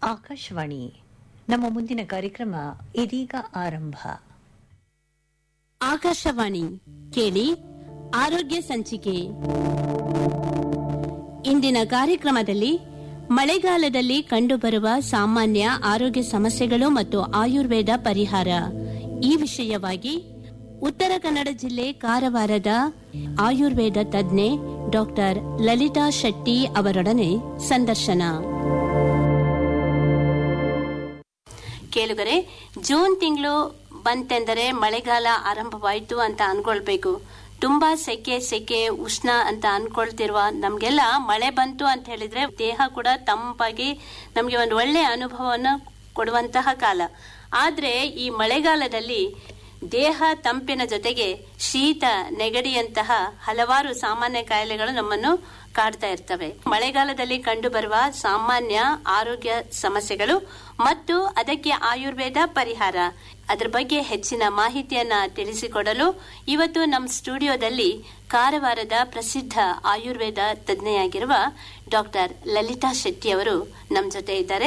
ಆಕಾಶವಾಣಿ ನಮ್ಮ ಮುಂದಿನ ಕಾರ್ಯಕ್ರಮ ಇದೀಗ ಆರಂಭ ಆಕಾಶವಾಣಿ ಕೇಳಿ ಆರೋಗ್ಯ ಸಂಚಿಕೆ ಇಂದಿನ ಕಾರ್ಯಕ್ರಮದಲ್ಲಿ ಮಳೆಗಾಲದಲ್ಲಿ ಕಂಡುಬರುವ ಸಾಮಾನ್ಯ ಆರೋಗ್ಯ ಸಮಸ್ಯೆಗಳು ಮತ್ತು ಆಯುರ್ವೇದ ಪರಿಹಾರ ಈ ವಿಷಯವಾಗಿ ಉತ್ತರ ಕನ್ನಡ ಜಿಲ್ಲೆ ಕಾರವಾರದ ಆಯುರ್ವೇದ ತಜ್ಞೆ ಡಾಕ್ಟರ್ ಲಲಿತಾ ಶೆಟ್ಟಿ ಅವರೊಡನೆ ಸಂದರ್ಶನ ಕೇಳುಗರೆ ಜೂನ್ ತಿಂಗಳು ಬಂತೆಂದರೆ ಮಳೆಗಾಲ ಆರಂಭವಾಯಿತು ಅಂತ ಅನ್ಕೊಳ್ಬೇಕು ತುಂಬಾ ಸೆಕೆ ಸೆಕೆ ಉಷ್ಣ ಅಂತ ಅನ್ಕೊಳ್ತಿರುವ ನಮ್ಗೆಲ್ಲ ಮಳೆ ಬಂತು ಅಂತ ಹೇಳಿದ್ರೆ ದೇಹ ಕೂಡ ತಂಪಾಗಿ ನಮ್ಗೆ ಒಂದು ಒಳ್ಳೆ ಅನುಭವವನ್ನು ಕೊಡುವಂತಹ ಕಾಲ ಆದ್ರೆ ಈ ಮಳೆಗಾಲದಲ್ಲಿ ದೇಹ ತಂಪಿನ ಜೊತೆಗೆ ಶೀತ ನೆಗಡಿಯಂತಹ ಹಲವಾರು ಸಾಮಾನ್ಯ ಕಾಯಿಲೆಗಳು ನಮ್ಮನ್ನು ಕಾಡ್ತಾ ಇರ್ತವೆ ಮಳೆಗಾಲದಲ್ಲಿ ಕಂಡುಬರುವ ಸಾಮಾನ್ಯ ಆರೋಗ್ಯ ಸಮಸ್ಯೆಗಳು ಮತ್ತು ಅದಕ್ಕೆ ಆಯುರ್ವೇದ ಪರಿಹಾರ ಅದರ ಬಗ್ಗೆ ಹೆಚ್ಚಿನ ಮಾಹಿತಿಯನ್ನ ತಿಳಿಸಿಕೊಡಲು ಇವತ್ತು ನಮ್ಮ ಸ್ಟುಡಿಯೋದಲ್ಲಿ ಕಾರವಾರದ ಪ್ರಸಿದ್ಧ ಆಯುರ್ವೇದ ತಜ್ಞೆಯಾಗಿರುವ ಡಾಕ್ಟರ್ ಲಲಿತಾ ಶೆಟ್ಟಿ ಅವರು ನಮ್ಮ ಜೊತೆ ಇದ್ದಾರೆ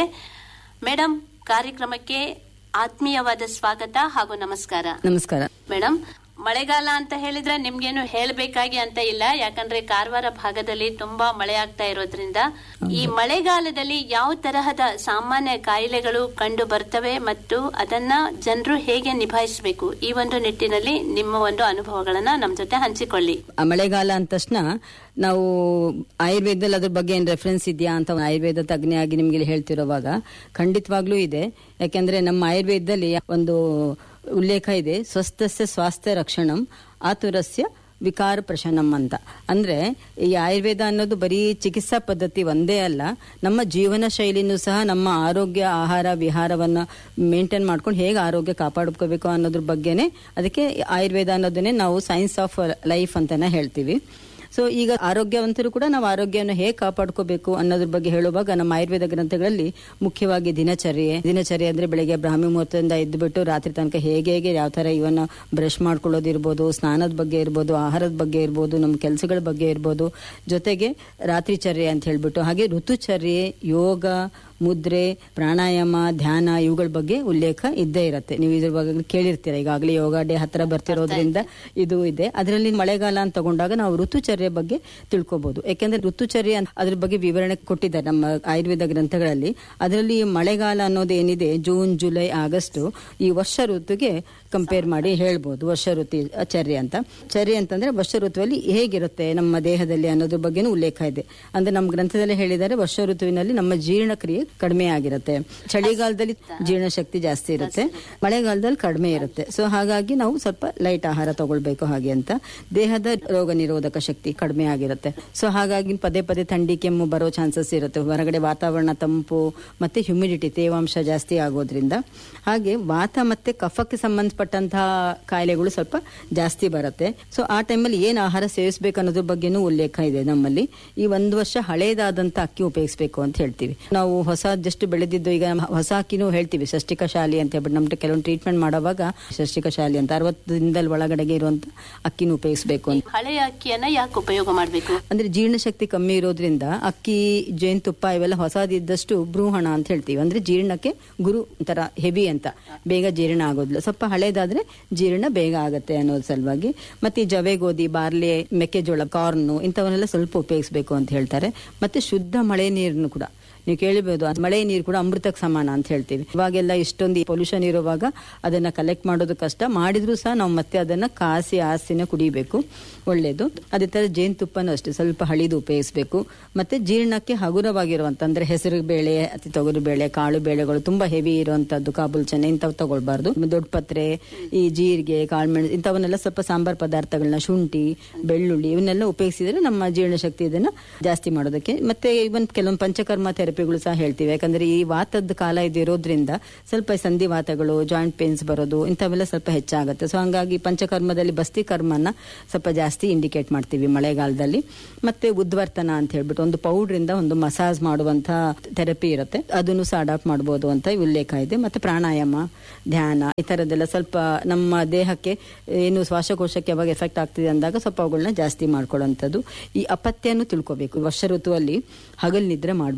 ಮೇಡಮ್ ಕಾರ್ಯಕ್ರಮಕ್ಕೆ ಆತ್ಮೀಯವಾದ ಸ್ವಾಗತ ಹಾಗೂ ನಮಸ್ಕಾರ ನಮಸ್ಕಾರ ಮೇಡಮ್ ಮಳೆಗಾಲ ಅಂತ ಹೇಳಿದ್ರೆ ನಿಮ್ಗೇನು ಹೇಳ್ಬೇಕಾಗಿ ಅಂತ ಇಲ್ಲ ಯಾಕಂದ್ರೆ ಕಾರವಾರ ಭಾಗದಲ್ಲಿ ತುಂಬಾ ಮಳೆ ಆಗ್ತಾ ಇರೋದ್ರಿಂದ ಈ ಮಳೆಗಾಲದಲ್ಲಿ ಯಾವ ತರಹದ ಸಾಮಾನ್ಯ ಕಾಯಿಲೆಗಳು ಕಂಡು ಬರ್ತವೆ ಮತ್ತು ಅದನ್ನ ಜನರು ಹೇಗೆ ನಿಭಾಯಿಸಬೇಕು ಈ ಒಂದು ನಿಟ್ಟಿನಲ್ಲಿ ನಿಮ್ಮ ಒಂದು ಅನುಭವಗಳನ್ನ ನಮ್ ಜೊತೆ ಹಂಚಿಕೊಳ್ಳಿ ಆ ಮಳೆಗಾಲ ಅಂದ ತಕ್ಷಣ ನಾವು ಆಯುರ್ವೇದದಲ್ಲಿ ಅದ್ರ ಬಗ್ಗೆ ಏನು ರೆಫರೆನ್ಸ್ ಇದೆಯಾ ಅಂತ ಆಯುರ್ವೇದ ತಜ್ಞೆಯಾಗಿ ನಿಮ್ಗೆ ಇಲ್ಲಿ ಹೇಳ್ತಿರೋವಾಗ ಖಂಡಿತವಾಗ್ಲೂ ಇದೆ ಯಾಕೆಂದ್ರೆ ನಮ್ಮ ಆಯುರ್ವೇದದಲ್ಲಿ ಒಂದು ಉಲ್ಲೇಖ ಇದೆ ಸ್ವಸ್ಥಸ್ಯ ಸ್ವಾಸ್ಥ್ಯ ರಕ್ಷಣಂ ಆತುರಸ್ಯ ವಿಕಾರ ಪ್ರಶನಂ ಅಂತ ಅಂದ್ರೆ ಈ ಆಯುರ್ವೇದ ಅನ್ನೋದು ಬರೀ ಚಿಕಿತ್ಸಾ ಪದ್ಧತಿ ಒಂದೇ ಅಲ್ಲ ನಮ್ಮ ಜೀವನ ಶೈಲಿನೂ ಸಹ ನಮ್ಮ ಆರೋಗ್ಯ ಆಹಾರ ವಿಹಾರವನ್ನ ಮೇಂಟೈನ್ ಮಾಡ್ಕೊಂಡು ಹೇಗೆ ಆರೋಗ್ಯ ಕಾಪಾಡ್ಕೋಬೇಕು ಅನ್ನೋದ್ರ ಬಗ್ಗೆನೆ ಅದಕ್ಕೆ ಆಯುರ್ವೇದ ಅನ್ನೋದನ್ನೇ ನಾವು ಸೈನ್ಸ್ ಆಫ್ ಲೈಫ್ ಅಂತಾನೆ ಹೇಳ್ತೀವಿ ಸೊ ಈಗ ಆರೋಗ್ಯವಂತರು ಕೂಡ ನಾವು ಆರೋಗ್ಯವನ್ನು ಹೇಗೆ ಕಾಪಾಡ್ಕೋಬೇಕು ಅನ್ನೋದ್ರ ಬಗ್ಗೆ ಹೇಳುವಾಗ ನಮ್ಮ ಆಯುರ್ವೇದ ಗ್ರಂಥಗಳಲ್ಲಿ ಮುಖ್ಯವಾಗಿ ದಿನಚರ್ಯೆ ದಿನಚರ್ಯೆ ಅಂದ್ರೆ ಬೆಳಿಗ್ಗೆ ಬ್ರಾಹ್ಮಿ ಮುಹೂರ್ತದಿಂದ ಎದ್ದುಬಿಟ್ಟು ರಾತ್ರಿ ತನಕ ಹೇಗೆ ಹೇಗೆ ಯಾವ ತರ ಇವನ್ನ ಬ್ರಷ್ ಮಾಡ್ಕೊಳ್ಳೋದಿರ್ಬೋದು ಸ್ನಾನದ ಬಗ್ಗೆ ಇರ್ಬೋದು ಆಹಾರದ ಬಗ್ಗೆ ಇರ್ಬೋದು ನಮ್ಮ ಕೆಲಸಗಳ ಬಗ್ಗೆ ಇರ್ಬೋದು ಜೊತೆಗೆ ರಾತ್ರಿ ಚರ್ಯೆ ಅಂತ ಹೇಳ್ಬಿಟ್ಟು ಹಾಗೆ ಋತುಚರ್ಯೆ ಯೋಗ ಮುದ್ರೆ ಪ್ರಾಣಾಯಾಮ ಧ್ಯಾನ ಇವುಗಳ ಬಗ್ಗೆ ಉಲ್ಲೇಖ ಇದ್ದೇ ಇರುತ್ತೆ ನೀವು ಇದ್ರ ಬಗ್ಗೆ ಕೇಳಿರ್ತೀರ ಈಗಾಗಲೇ ಯೋಗ ಡೇ ಹತ್ರ ಬರ್ತಿರೋದ್ರಿಂದ ಇದು ಇದೆ ಅದರಲ್ಲಿ ಮಳೆಗಾಲ ಅಂತ ತಗೊಂಡಾಗ ನಾವು ಋತುಚರ್ಯೆ ಬಗ್ಗೆ ತಿಳ್ಕೊಬಹುದು ಯಾಕೆಂದ್ರೆ ಋತುಚರ್ಯೆ ಅಂತ ಅದ್ರ ಬಗ್ಗೆ ವಿವರಣೆ ಕೊಟ್ಟಿದ್ದಾರೆ ನಮ್ಮ ಆಯುರ್ವೇದ ಗ್ರಂಥಗಳಲ್ಲಿ ಅದರಲ್ಲಿ ಮಳೆಗಾಲ ಅನ್ನೋದು ಏನಿದೆ ಜೂನ್ ಜುಲೈ ಆಗಸ್ಟ್ ಈ ವರ್ಷ ಋತುಗೆ ಕಂಪೇರ್ ಮಾಡಿ ಹೇಳ್ಬೋದು ವರ್ಷ ಋತು ಚರ್ಯೆ ಅಂತ ಚರ್ಯೆ ಅಂತಂದ್ರೆ ವರ್ಷ ಋತುವಲ್ಲಿ ಹೇಗಿರುತ್ತೆ ನಮ್ಮ ದೇಹದಲ್ಲಿ ಅನ್ನೋದ್ರ ಬಗ್ಗೆನೂ ಉಲ್ಲೇಖ ಇದೆ ಅಂದ್ರೆ ನಮ್ಮ ಗ್ರಂಥದಲ್ಲಿ ಹೇಳಿದ್ದಾರೆ ವರ್ಷ ಋತುವಿನಲ್ಲಿ ನಮ್ಮ ಜೀರ್ಣಕ್ರಿಯೆ ಕಡಿಮೆ ಆಗಿರುತ್ತೆ ಚಳಿಗಾಲದಲ್ಲಿ ಜೀರ್ಣಶಕ್ತಿ ಜಾಸ್ತಿ ಇರುತ್ತೆ ಮಳೆಗಾಲದಲ್ಲಿ ಕಡಿಮೆ ಇರುತ್ತೆ ಸೊ ಹಾಗಾಗಿ ನಾವು ಸ್ವಲ್ಪ ಲೈಟ್ ಆಹಾರ ತಗೊಳ್ಬೇಕು ಹಾಗೆ ಅಂತ ದೇಹದ ರೋಗ ನಿರೋಧಕ ಶಕ್ತಿ ಕಡಿಮೆ ಆಗಿರುತ್ತೆ ಸೊ ಹಾಗಾಗಿ ಪದೇ ಪದೇ ಥಂಡಿ ಕೆಮ್ಮು ಬರೋ ಚಾನ್ಸಸ್ ಇರುತ್ತೆ ಹೊರಗಡೆ ವಾತಾವರಣ ತಂಪು ಮತ್ತೆ ಹ್ಯುಮಿಡಿಟಿ ತೇವಾಂಶ ಜಾಸ್ತಿ ಆಗೋದ್ರಿಂದ ಹಾಗೆ ವಾತ ಮತ್ತೆ ಕಫಕ್ಕೆ ಸಂಬಂಧಪಟ್ಟಂತಹ ಕಾಯಿಲೆಗಳು ಸ್ವಲ್ಪ ಜಾಸ್ತಿ ಬರುತ್ತೆ ಸೊ ಆ ಟೈಮಲ್ಲಿ ಏನು ಆಹಾರ ಸೇವಿಸಬೇಕು ಅನ್ನೋದ್ರ ಬಗ್ಗೆನೂ ಉಲ್ಲೇಖ ಇದೆ ನಮ್ಮಲ್ಲಿ ಈ ಒಂದು ವರ್ಷ ಹಳೇದಾದಂತ ಅಕ್ಕಿ ಉಪಯೋಗಿಸಬೇಕು ಅಂತ ಹೇಳ್ತೀವಿ ನಾವು ಹೊಸ ಜಸ್ಟ್ ಬೆಳೆದಿದ್ದು ಈಗ ಹೊಸ ಅಕ್ಕಿನೂ ಹೇಳ್ತೀವಿ ಷಷ್ಟಿಕ ಶಾಲಿ ಅಂತ ಹೇಳ್ಬಿಟ್ಟು ನಮ್ಗೆ ಕೆಲವೊಂದು ಟ್ರೀಟ್ಮೆಂಟ್ ಮಾಡುವಾಗ ಷಷ್ಟಿಕ ಶಾಲಿ ಅಂತ ಅರವತ್ತು ದಿನದಲ್ಲಿ ಒಳಗಡೆಗೆ ಇರುವಂತ ಅಕ್ಕಿನೂ ಉಪಯೋಗಿಸಬೇಕು ಅಂತ ಹಳೆಯ ಅಕ್ಕಿಯನ್ನ ಯಾಕೆ ಉಪಯೋಗ ಮಾಡಬೇಕು ಅಂದ್ರೆ ಜೀರ್ಣಶಕ್ತಿ ಕಮ್ಮಿ ಇರೋದ್ರಿಂದ ಅಕ್ಕಿ ಜೇನುತುಪ್ಪ ಇವೆಲ್ಲ ಹೊಸದಿದ್ದಷ್ಟು ಭ್ರೂಹಣ ಅಂತ ಹೇಳ್ತೀವಿ ಅಂದ್ರೆ ಜೀರ್ಣಕ್ಕೆ ಗುರು ಒಂಥರ ಹೆವಿ ಅಂತ ಬೇಗ ಜೀರ್ಣ ಆಗೋದಿಲ್ಲ ಸ್ವಲ್ಪ ಹಳೇದಾದ್ರೆ ಜೀರ್ಣ ಬೇಗ ಆಗತ್ತೆ ಅನ್ನೋದ್ ಸಲುವಾಗಿ ಮತ್ತೆ ಈ ಜವೆ ಗೋಧಿ ಬಾರ್ಲಿ ಮೆಕ್ಕೆಜೋಳ ಕಾರ್ನು ಇಂಥವನ್ನೆಲ್ಲ ಸ್ವಲ್ಪ ಉಪಯೋಗಿಸಬೇಕು ಅಂತ ಹೇಳ್ತಾರೆ ಮತ್ತೆ ಶುದ್ಧ ಮಳೆ ನೀರನ್ನು ಕೂಡ ನೀವು ಕೇಳಿಬಹುದು ಆ ಮಳೆ ನೀರು ಕೂಡ ಅಮೃತಕ್ಕೆ ಸಮಾನ ಅಂತ ಹೇಳ್ತೀವಿ ಇವಾಗೆಲ್ಲ ಇಷ್ಟೊಂದು ಪೊಲ್ಯೂಷನ್ ಇರುವಾಗ ಅದನ್ನ ಕಲೆಕ್ಟ್ ಮಾಡೋದು ಕಷ್ಟ ಮಾಡಿದ್ರು ಸಹ ನಾವು ಮತ್ತೆ ಅದನ್ನ ಕಾಸಿ ಆಸಿನ ಕುಡಿಬೇಕು ಒಳ್ಳೇದು ಅದೇ ತರ ಜೇನುತುಪ್ಪನೂ ಅಷ್ಟೇ ಸ್ವಲ್ಪ ಹಳಿದು ಉಪಯೋಗಿಸಬೇಕು ಮತ್ತೆ ಜೀರ್ಣಕ್ಕೆ ಹಗುರವಾಗಿರುವಂತ ಅಂದ್ರೆ ಹೆಸರು ಬೇಳೆ ಅತಿ ತೊಗರು ಬೇಳೆ ಕಾಳು ಬೇಳೆಗಳು ತುಂಬಾ ಹೆವಿ ಇರುವಂತದ್ದು ಕಾಬುಲ್ ಚೆನ್ನೆ ಇಂಥವು ತಗೊಳ್ಬಾರ್ದು ದೊಡ್ಡ ಪತ್ರೆ ಈ ಜೀರಿಗೆ ಕಾಳುಮೆಣಸು ಇಂಥವನ್ನೆಲ್ಲ ಸ್ವಲ್ಪ ಸಾಂಬಾರ್ ಪದಾರ್ಥಗಳನ್ನ ಶುಂಠಿ ಬೆಳ್ಳುಳ್ಳಿ ಇವನ್ನೆಲ್ಲ ಉಪಯೋಗಿಸಿದ್ರೆ ನಮ್ಮ ಜೀರ್ಣಶಕ್ತಿ ಇದನ್ನ ಜಾಸ್ತಿ ಮಾಡೋದಕ್ಕೆ ಮತ್ತೆ ಇವನ್ ಕೆಲವೊಂದು ಪಂಚಕರ್ಮ ಥೆರಪಿಗಳು ಸಹ ಹೇಳ್ತೀವಿ ಯಾಕಂದ್ರೆ ಈ ವಾತದ ಕಾಲ ಇದಿರೋದ್ರಿಂದ ಸ್ವಲ್ಪ ಸಂಧಿವಾತಗಳು ಜಾಯಿಂಟ್ ಪೇನ್ಸ್ ಬರೋದು ಇಂಥವೆಲ್ಲ ಸ್ವಲ್ಪ ಹೆಚ್ಚಾಗುತ್ತೆ ಸೊ ಹಂಗಾಗಿ ಪಂಚಕರ್ಮದಲ್ಲಿ ಬಸ್ತಿ ಕರ್ಮನ ಸ್ವಲ್ಪ ಜಾಸ್ತಿ ಇಂಡಿಕೇಟ್ ಮಾಡ್ತೀವಿ ಮಳೆಗಾಲದಲ್ಲಿ ಮತ್ತೆ ಉದ್ವರ್ತನ ಅಂತ ಹೇಳ್ಬಿಟ್ಟು ಒಂದು ಪೌಡರ್ ಇಂದ ಒಂದು ಮಸಾಜ್ ಮಾಡುವಂತ ಥೆರಪಿ ಇರುತ್ತೆ ಅದನ್ನು ಸಹ ಅಡಾಪ್ಟ್ ಮಾಡಬಹುದು ಅಂತ ಉಲ್ಲೇಖ ಇದೆ ಮತ್ತೆ ಪ್ರಾಣಾಯಾಮ ಧ್ಯಾನ ಈ ತರದೆಲ್ಲ ಸ್ವಲ್ಪ ನಮ್ಮ ದೇಹಕ್ಕೆ ಏನು ಶ್ವಾಸಕೋಶಕ್ಕೆ ಯಾವಾಗ ಎಫೆಕ್ಟ್ ಆಗ್ತಿದೆ ಅಂದಾಗ ಸ್ವಲ್ಪ ಅವುಗಳನ್ನ ಜಾಸ್ತಿ ಮಾಡ್ಕೊಳ್ಳುವಂಥದ್ದು ಈ ಅಪತ್ಯನು ತಿಳ್ಕೋಬೇಕು ವರ್ಷ ಋತುವಲ್ಲಿ ಹಗಲ್ ನಿದ್ರೆ ಮಾಡಬಾರ್ದು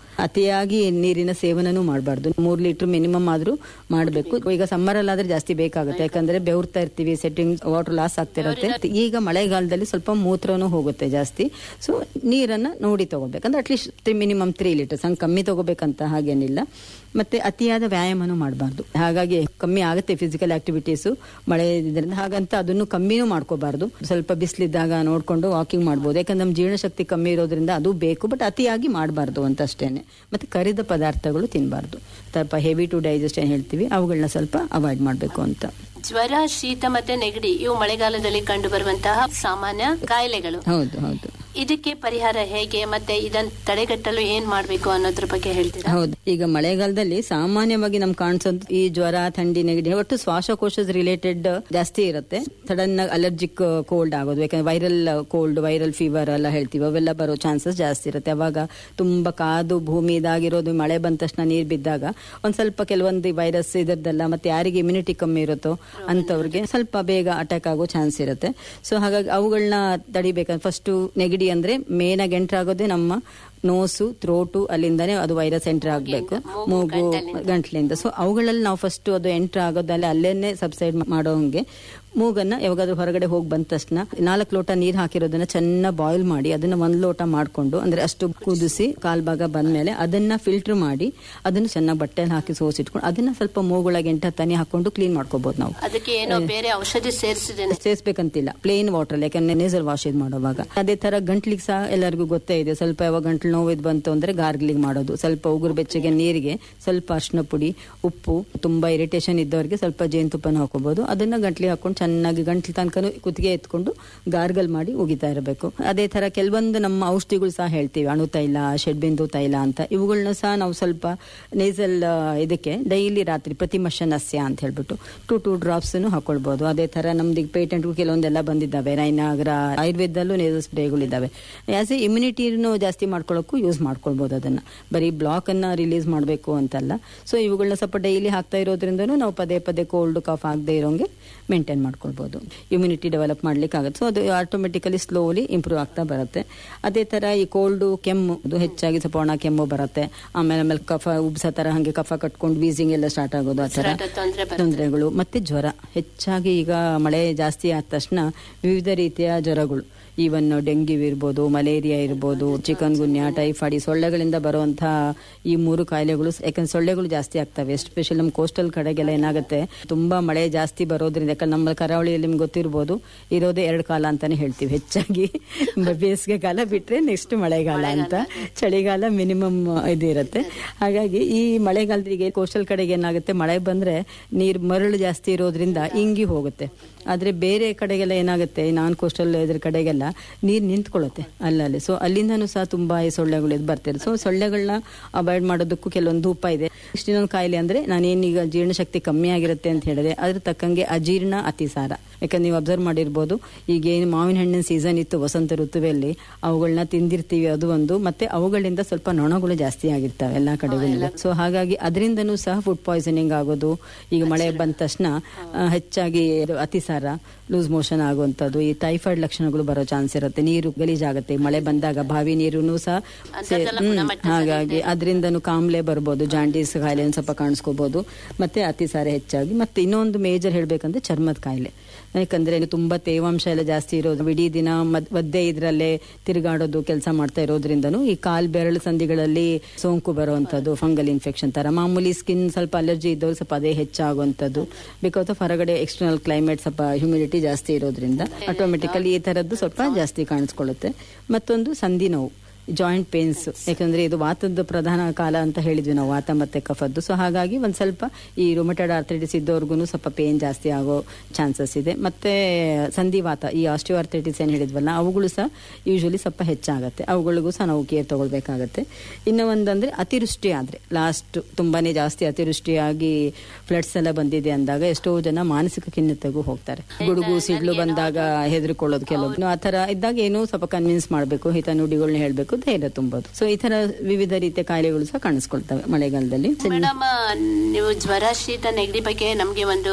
ಅತಿಯಾಗಿ ನೀರಿನ ಸೇವನನೂ ಮಾಡಬಾರ್ದು ಮೂರ್ ಲೀಟರ್ ಮಿನಿಮಮ್ ಆದ್ರೂ ಮಾಡಬೇಕು ಈಗ ಸಮ್ಮರ್ ಅಲ್ಲಾದ್ರೆ ಜಾಸ್ತಿ ಬೇಕಾಗುತ್ತೆ ಯಾಕಂದ್ರೆ ಬೆವರ್ತಾ ಇರ್ತೀವಿ ಸೆಟ್ಟಿಂಗ್ ವಾಟರ್ ಲಾಸ್ ಆಗ್ತಾ ಇರುತ್ತೆ ಈಗ ಮಳೆಗಾಲದಲ್ಲಿ ಸ್ವಲ್ಪ ಮೂತ್ರನೂ ಹೋಗುತ್ತೆ ಜಾಸ್ತಿ ಸೊ ನೀರನ್ನ ನೋಡಿ ತಗೋಬೇಕಂದ್ರೆ ಅಟ್ಲೀಸ್ಟ್ ಮಿನಿಮಮ್ ತ್ರೀ ಲೀಟರ್ಸ್ ಹಂಗೆ ಕಮ್ಮಿ ತಗೋಬೇಕಂತ ಹಾಗೇನಿಲ್ಲ ಮತ್ತೆ ಅತಿಯಾದ ವ್ಯಾಯಾಮನೂ ಮಾಡಬಾರ್ದು ಹಾಗಾಗಿ ಕಮ್ಮಿ ಆಗುತ್ತೆ ಫಿಸಿಕಲ್ ಆಕ್ಟಿವಿಟೀಸು ಮಳೆ ಇದರಿಂದ ಹಾಗಂತ ಅದನ್ನು ಕಮ್ಮಿನೂ ಮಾಡ್ಕೋಬಾರ್ದು ಸ್ವಲ್ಪ ಬಿಸಿಲಿದ್ದಾಗ ನೋಡ್ಕೊಂಡು ವಾಕಿಂಗ್ ಮಾಡ್ಬೋದು ಯಾಕಂದ್ರೆ ನಮ್ಮ ಜೀರ್ಣಶಕ್ತಿ ಕಮ್ಮಿ ಇರೋದ್ರಿಂದ ಅದು ಬೇಕು ಬಟ್ ಅತಿಯಾಗಿ ಮಾಡಬಾರ್ದು ಅಂತ ಅಷ್ಟೇನೆ ಮತ್ತೆ ಕರಿದ ಪದಾರ್ಥಗಳು ತಿನ್ನಬಾರ್ದು ಸ್ವಲ್ಪ ಹೆವಿ ಟು ಡೈಜೆಸ್ಟ್ ಏನ್ ಹೇಳ್ತೀವಿ ಅವುಗಳನ್ನ ಸ್ವಲ್ಪ ಅವಾಯ್ಡ್ ಮಾಡಬೇಕು ಅಂತ ಜ್ವರ ಶೀತ ಮತ್ತೆ ನೆಗಡಿ ಇವು ಮಳೆಗಾಲದಲ್ಲಿ ಕಂಡು ಬರುವಂತಹ ಸಾಮಾನ್ಯ ಕಾಯಿಲೆಗಳು ಹೌದು ಹೌದು ಇದಕ್ಕೆ ಪರಿಹಾರ ಹೇಗೆ ಮತ್ತೆ ಇದನ್ನ ತಡೆಗಟ್ಟಲು ಏನ್ ಮಾಡ್ಬೇಕು ಅನ್ನೋದ್ರ ಬಗ್ಗೆ ಹೇಳ್ತೀರಾ ಹೌದು ಈಗ ಮಳೆಗಾಲದಲ್ಲಿ ಸಾಮಾನ್ಯವಾಗಿ ನಮ್ ಕಾಣಿಸೋದು ಈ ಜ್ವರ ಥಂಡಿ ನೆಗಡಿ ಒಟ್ಟು ಶ್ವಾಸಕೋಶದ ರಿಲೇಟೆಡ್ ಜಾಸ್ತಿ ಇರುತ್ತೆ ಸಡನ್ ಆಗಿ ಅಲರ್ಜಿಕ್ ಕೋಲ್ಡ್ ಆಗೋದು ಯಾಕಂದ್ರೆ ವೈರಲ್ ಕೋಲ್ಡ್ ವೈರಲ್ ಫೀವರ್ ಎಲ್ಲ ಹೇಳ್ತೀವಿ ಅವೆಲ್ಲ ಬರೋ ಚಾನ್ಸಸ್ ಜಾಸ್ತಿ ಇರುತ್ತೆ ಅವಾಗ ತುಂಬಾ ಕಾದು ಭೂಮಿ ಇದಾಗಿರೋದು ಮಳೆ ಬಂದ ತಕ್ಷಣ ನೀರ್ ಬಿದ್ದಾಗ ಒಂದ್ ಸ್ವಲ್ಪ ಕೆಲವೊಂದು ವೈರಸ್ ಇದರದೆಲ್ಲ ಮತ್ತೆ ಯಾರಿಗೆ ಇಮ್ಯುನಿಟಿ ಕಮ್ಮಿ ಇರುತ್ತೋ ಅಂತವ್ರಿಗೆ ಸ್ವಲ್ಪ ಬೇಗ ಅಟ್ಯಾಕ್ ಆಗೋ ಚಾನ್ಸ್ ಇರುತ್ತೆ ಸೊ ಹಾಗಾಗಿ ಅವುಗಳನ್ನ ತಡಿಬೇಕಂದ್ರೆ ಫಸ್ಟ್ ನೆಗಡಿ ಅಂದ್ರೆ ಮೇನ್ ಆಗಿ ಎಂಟರ್ ಆಗೋದೇ ನಮ್ಮ ನೋಸು ಥ್ರೋಟು ಅಲ್ಲಿಂದಾನೇ ಅದು ವೈರಸ್ ಎಂಟರ್ ಆಗಬೇಕು ಮೂಗು ಗಂಟ್ಲಿಂದ ಸೊ ಅವುಗಳಲ್ಲಿ ನಾವು ಫಸ್ಟ್ ಅದು ಎಂಟರ್ ಆಗೋದಲ್ಲಿ ಅಲ್ಲೇನೆ ಸಬ್ಸೈಡ್ ಮಾಡೋ ಹಂಗೆ ಮೂಗನ್ನ ಯಾವಾಗಾದ್ರೂ ಹೊರಗಡೆ ಹೋಗಿ ಬಂದ ತಕ್ಷಣ ನಾಲ್ಕು ಲೋಟ ನೀರ್ ಹಾಕಿರೋದನ್ನ ಚೆನ್ನಾಗಿ ಬಾಯ್ಲ್ ಮಾಡಿ ಅದನ್ನ ಒಂದ್ ಲೋಟ ಮಾಡ್ಕೊಂಡು ಅಂದ್ರೆ ಅಷ್ಟು ಕುದಿಸಿ ಕಾಲ್ ಭಾಗ ಬಂದ್ಮೇಲೆ ಅದನ್ನ ಫಿಲ್ಟರ್ ಮಾಡಿ ಅದನ್ನ ಚೆನ್ನಾಗಿ ಬಟ್ಟೆಯಲ್ಲಿ ಹಾಕಿ ಸೋಸಿಟ್ಕೊಂಡು ಅದನ್ನ ಸ್ವಲ್ಪ ಮೂಗೊಳಗೆ ಎಂಟ ತನಿ ಹಾಕೊಂಡು ಕ್ಲೀನ್ ಮಾಡ್ಕೋಬಹುದು ನಾವು ಅದಕ್ಕೆ ಏನೋ ಬೇರೆ ಔಷಧಿ ಸೇರಿಸಿದ್ದೇನೆ ಸೇರಿಸ್ಬೇಕಂತಿಲ್ಲ ಪ್ಲೇನ್ ವಾಟರ್ ಯಾಕಂದ್ರೆ ನೇಸಲ್ ವಾಶ್ ಇದು ಮಾಡುವಾಗ ಅದೇ ತರ ಗಂಟ್ಲಿಗೆ ಸಹ ಎಲ್ಲರಿಗೂ ಗೊತ್ತೇ ಇದೆ ಸ್ವಲ್ಪ ಯಾವಾಗ ಗಂಟ್ಲು ನೋವು ಇದು ಬಂತು ಅಂದ್ರೆ ಗಾರ್ಗ್ಲಿಂಗ್ ಮಾಡೋದು ಸ್ವಲ್ಪ ಉಗುರು ಬೆಚ್ಚಗೆ ನೀರಿಗೆ ಸ್ವಲ್ಪ ಅರ್ಶಿನ ಪುಡಿ ಉಪ್ಪು ತುಂಬಾ ಇರಿಟೇಷನ್ ಇದ್ದವರಿಗೆ ಸ್ವಲ್ಪ ಜೇನುತುಪ್ಪನ ಹಾಕೋಬಹುದು ಅದನ್ನ ಗಂಟ್ಲಿಗೆ ಹಾಕೊಂಡು ಚೆನ್ನಾಗಿ ಗಂಟ್ಲು ತನಕ ಕುತ್ತಿಗೆ ಎತ್ಕೊಂಡು ಗಾರ್ಗಲ್ ಮಾಡಿ ಉಗಿತಾ ಇರಬೇಕು ಅದೇ ತರ ಕೆಲವೊಂದು ನಮ್ಮ ಔಷಧಿಗಳು ಸಹ ಹೇಳ್ತೀವಿ ಅಣು ತೈಲ ಶೆಡ್ಬಿಂದು ತೈಲ ಅಂತ ಇವುಗಳನ್ನ ಸಹ ನಾವು ಸ್ವಲ್ಪ ನೇಸಲ್ ಇದಕ್ಕೆ ಡೈಲಿ ರಾತ್ರಿ ಪ್ರತಿಮಶನಸ್ಯ ಅಂತ ಹೇಳ್ಬಿಟ್ಟು ಟೂ ಟೂ ಡ್ರಾಪ್ಸ್ ಹಾಕೊಳ್ಬಹುದು ಅದೇ ತರ ನಮ್ದು ಪೇಟೆಂಟ್ ಕೆಲವೊಂದೆಲ್ಲ ಬಂದಿದ್ದಾವೆ ರೈನಾಗ್ರ ಆಯುರ್ವೇದಲ್ಲೂ ನೇಸಲ್ ಸ್ಪ್ರೇಗಳಿದ್ದಾವೆ ಆಸ್ ಎ ಇಮ್ಯುನಿಟಿನೂ ಜಾಸ್ತಿ ಮಾಡ್ಕೊಳ್ಳೋಕ್ಕೂ ಯೂಸ್ ಮಾಡ್ಕೊಳ್ಬಹುದು ಅದನ್ನ ಬರೀ ಬ್ಲಾಕ್ ಅನ್ನ ರಿಲೀಸ್ ಮಾಡಬೇಕು ಅಂತಲ್ಲ ಸೊ ಇವುಗಳನ್ನ ಸ್ವಲ್ಪ ಡೈಲಿ ಹಾಕ್ತಾ ಇರೋದ್ರಿಂದನೂ ನಾವು ಪದೇ ಪದೇ ಕೋಲ್ಡ್ ಕಾಫ್ ಆಗದೆ ಇರೋಂಗೆ ಮೇಂಟೈನ್ ಮಾಡ್ಕೊಳ್ಬಹುದು ಇಮ್ಯುನಿಟಿ ಡೆವಲಪ್ ಮಾಡ್ಲಿಕ್ಕೆ ಆಗುತ್ತೆ ಸೊ ಅದು ಆಟೋಮೆಟಿಕಲಿ ಸ್ಲೋಲಿ ಇಂಪ್ರೂವ್ ಆಗ್ತಾ ಬರುತ್ತೆ ಅದೇ ತರ ಈ ಕೋಲ್ಡು ಕೆಮ್ಮು ಅದು ಹೆಚ್ಚಾಗಿ ಸ್ವಲ್ಪ ಒಣ ಕೆಮ್ಮು ಬರುತ್ತೆ ಆಮೇಲೆ ಆಮೇಲೆ ಕಫ ಉಬ್ಸ ತರ ಹಂಗೆ ಕಫ ಕಟ್ಕೊಂಡು ವೀಸಿಂಗ್ ಎಲ್ಲ ಸ್ಟಾರ್ಟ್ ಆಗೋದು ಆ ತರ ಉಸಿರಾಟ ತೊಂದ್ರೆ ಬರುತ್ತೆ. ತೊಂದರೆಗಳು ಮತ್ತೆ ಜ್ವರ ಹೆಚ್ಚಾಗಿ ಈಗ ಮಳೆ ಜಾಸ್ತಿ ಆದ ತಕ್ಷಣ ವಿವಿಧ ರೀತಿಯ ಜ್ವರಗಳು ಈವನ್ ಡೆಂಗ್ಯೂ ಇರ್ಬೋದು ಮಲೇರಿಯಾ ಇರ್ಬೋದು ಚಿಕನ್ ಗುನ್ಯಾ ಟೈಫಾಯ್ಡ್ ಈ ಸೊಳ್ಳೆಗಳಿಂದ ಬರುವಂತಹ ಈ ಮೂರು ಕಾಯಿಲೆಗಳು ಯಾಕಂದ್ರೆ ಸೊಳ್ಳೆಗಳು ಜಾಸ್ತಿ ಆಗ್ತವೆ ಎಸ್ಪೆಷಲಿ ನಮ್ಮ ಕೋಸ್ಟಲ್ ಕಡೆಗೆಲ್ಲ ಏನಾಗುತ್ತೆ ತುಂಬಾ ಮಳೆ ಜಾಸ್ತಿ ಬರೋದ್ರಿಂದ ಯಾಕಂದ್ರೆ ನಮ್ಮ ಕರಾವಳಿಯಲ್ಲಿ ನಿಮ್ಗೆ ಗೊತ್ತಿರ್ಬೋದು ಇರೋದೇ ಎರಡು ಕಾಲ ಅಂತಾನೆ ಹೇಳ್ತೀವಿ ಹೆಚ್ಚಾಗಿ ಬೇಸಿಗೆ ಕಾಲ ಬಿಟ್ರೆ ನೆಕ್ಸ್ಟ್ ಮಳೆಗಾಲ ಅಂತ ಚಳಿಗಾಲ ಮಿನಿಮಮ್ ಇದು ಇರುತ್ತೆ ಹಾಗಾಗಿ ಈ ಮಳೆಗಾಲದಿಗೆ ಕೋಸ್ಟಲ್ ಕಡೆಗೆ ಏನಾಗುತ್ತೆ ಮಳೆ ಬಂದ್ರೆ ನೀರ್ ಮರಳು ಜಾಸ್ತಿ ಇರೋದ್ರಿಂದ ಇಂಗಿ ಹೋಗುತ್ತೆ ಆದ್ರೆ ಬೇರೆ ಕಡೆಗೆಲ್ಲ ಏನಾಗುತ್ತೆ ನಾನ್ ಕೋಸ್ಟಲ್ ಇದ್ರ ಕಡೆಗೆಲ್ಲ ನೀರ್ ನಿಂತ್ಕೊಳ್ಳುತ್ತೆ ಅಲ್ಲಲ್ಲಿ ಸೊ ಅಲ್ಲಿಂದನೂ ಸಹ ತುಂಬಾ ಈ ಸೊಳ್ಳೆಗಳು ಇದು ಬರ್ತಿದೆ ಸೊ ಸೊಳ್ಳೆಗಳನ್ನ ಅವಾಯ್ಡ್ ಮಾಡೋದಕ್ಕೂ ಕೆಲವೊಂದು ಉಪಾಯ ಇದೆ ಇಷ್ಟು ಇನ್ನೊಂದು ಕಾಯಿಲೆ ಅಂದ್ರೆ ನಾನೇನೀಗ ಜೀರ್ಣಶಕ್ತಿ ಕಮ್ಮಿ ಆಗಿರುತ್ತೆ ಅಂತ ಹೇಳಿದೆ ಅದ್ರ ತಕ್ಕಂಗೆ ಅಜೀರ್ಣ ಅತಿಸಾರ ಯಾಕಂದ್ರೆ ನೀವು ಅಬ್ಸರ್ವ್ ಮಾಡಿರ್ಬೋದು ಈಗ ಏನು ಮಾವಿನ ಹಣ್ಣಿನ ಸೀಸನ್ ಇತ್ತು ವಸಂತ ಋತುವಲ್ಲಿ ಅವುಗಳನ್ನ ತಿಂದಿರ್ತೀವಿ ಅದು ಒಂದು ಮತ್ತೆ ಅವುಗಳಿಂದ ಸ್ವಲ್ಪ ನೊಣಗಳು ಜಾಸ್ತಿ ಆಗಿರ್ತವೆ ಎಲ್ಲಾ ಕಡೆಗಳಿಂದ ಸೊ ಹಾಗಾಗಿ ಅದರಿಂದನೂ ಸಹ ಫುಡ್ ಪಾಯ್ಸನಿಂಗ್ ಆಗೋದು ಈಗ ಮಳೆ ಬಂದ ತಕ್ಷಣ ಆ, ಹೆಚ್ಚಾಗಿ ಇದು ಅತಿಸಾರ ಲೂಸ್ ಮೋಷನ್ ಆಗುವಂತದ್ದು ಈ ಟೈಫಾಯ್ಡ್ ಲಕ್ಷಣಗಳು ಬರೋ ಚಾನ್ಸ್ ಇರುತ್ತೆ ನೀರು ಗಲೀಜಾಗುತ್ತೆ ಮಳೆ ಬಂದಾಗ ಬಾವಿ ನೀರು ಸಹ ಸೇ- ಹ್ಮ್, ಹಾಗಾಗಿ ಅದರಿಂದನೂ ಕಾಮ್ಲೆ ಬರ್ಬೋದು ಜಾಂಡೀಸ್ ಕಾಯಿಲೆ ಒಂದ್ ಸ್ವಲ್ಪ ಕಾಣಿಸ್ಕೋಬಹುದು ಮತ್ತೆ ಅತಿಸಾರ ಹೆಚ್ಚಾಗಿ ಮತ್ತೆ ಇನ್ನೊಂದು ಮೇಜರ್ ಹೇಳ್ಬೇಕಂದ್ರೆ ಚರ್ಮದ ಕಾಯಿಲೆ ಯಾಕಂದ್ರೆ ತುಂಬಾ ತೇವಾಂಶ ಎಲ್ಲ ಜಾಸ್ತಿ ಇರೋದು ಇಡೀ ದಿನ ಮದ್- ಒದ್ದೆ ಇದ್ರಲ್ಲೇ ತಿರುಗಾಡೋದು ಕೆಲಸ ಮಾಡ್ತಾ ಇರೋದ್ರಿಂದನೂ ಈ ಕಾಲ್ ಬೆರಳು ಸಂಧಿಗಳಲ್ಲಿ ಸೋಂಕು ಬರುವಂತದ್ದು ಫಂಗಲ್ ಇನ್ಫೆಕ್ಷನ್ ತರ ಮಾಮೂಲಿ ಸ್ಕಿನ್ ಸ್ವಲ್ಪ ಅಲರ್ಜಿ ಇದ್ದವ್ರು ಸ್ವಲ್ಪ ಅದೇ ಹೆಚ್ಚಾಗುವಂತದ್ದು ಬಿಕಾಸ್ ಆಫ್ ಹೊರಗಡೆ ಎಕ್ಸ್ಟರ್ನಲ್ ಕ್ಲೈಮೇಟ್ ಸ್ವಲ್ಪ ಹ್ಯೂಮಿಡಿಟಿ ಜಾಸ್ತಿ ಇರೋದ್ರಿಂದ ಆಟೋಮೆಟಿಕಲಿ ಈ ತರದ್ದು ಸ್ವಲ್ಪ ಜಾಸ್ತಿ ಕಾಣಿಸ್ಕೊಳ್ಳುತ್ತೆ ಮತ್ತೊಂದು ಸಂಧಿ ನೋವು ಜಾಯಿಂಟ್ ಪೇನ್ಸ್ ಯಾಕಂದ್ರೆ ಇದು ವಾತದ ಪ್ರಧಾನ ಕಾಲ ಅಂತ ಹೇಳಿದ್ವಿ ನಾವು ವಾತ ಮತ್ತೆ ಕಫದ್ದು ಸೊ ಹಾಗಾಗಿ ಒಂದ್ ಸ್ವಲ್ಪ ಈ ರೊಮೆಟೆಡ್ ಆರ್ಥೈಟಿಸ್ ಇದ್ದವ್ರಿಗೂ ಸ್ವಲ್ಪ ಪೇನ್ ಜಾಸ್ತಿ ಆಗೋ ಚಾನ್ಸಸ್ ಇದೆ ಮತ್ತೆ ಸಂಧಿವಾತ ಈ ಆಸ್ಟಿಯೋ ಆರ್ಥೈಟಿಸ್ ಏನ್ ಹೇಳಿದ್ವಲ್ಲ ಅವುಗಳು ಸಹ ಯೂಶಲಿ ಸ್ವಲ್ಪ ಹೆಚ್ಚಾಗತ್ತೆ ಅವುಗಳಿಗೂ ಸಹ ನಾವು ಕೇರ್ ತಗೊಳ್ಬೇಕಾಗತ್ತೆ ಇನ್ನು ಒಂದಂದ್ರೆ ಅತಿವೃಷ್ಟಿ ಆದ್ರೆ ಲಾಸ್ಟ್ ತುಂಬಾನೇ ಜಾಸ್ತಿ ಅತಿವೃಷ್ಟಿಯಾಗಿ ಫ್ಲಡ್ಸ್ ಎಲ್ಲ ಬಂದಿದೆ ಅಂದಾಗ ಎಷ್ಟೋ ಜನ ಮಾನಸಿಕ ಖಿನ್ನತೆಗೂ ಹೋಗ್ತಾರೆ ಗುಡುಗು ಸಿಡ್ಲು ಬಂದಾಗ ಹೆದರ್ಕೊಳ್ಳೋದು ಕೆಲವು ಆ ತರ ಇದ್ದಾಗ ಏನೋ ಸ್ವಲ್ಪ ಕನ್ವಿನ್ಸ್ ಮಾಡಬೇಕು ಹಿತ ನುಡಿಗಳನ್ನ ಹೇಳ್ಬೇಕು ಧೈರ್ಯ ತುಂಬೋದು ಸೊ ಈ ತರ ವಿವಿಧ ರೀತಿಯ ಕಾಯಿಲೆಗಳು ಸಹ ಕಾಣಿಸ್ಕೊಳ್ತವೆ ಮಳೆಗಾಲದಲ್ಲಿ ಮೇಡಮ್ ನೀವು ಜ್ವರ ಶೀತ ನೆಗಡಿ ಬಗ್ಗೆ ನಮ್ಗೆ ಒಂದು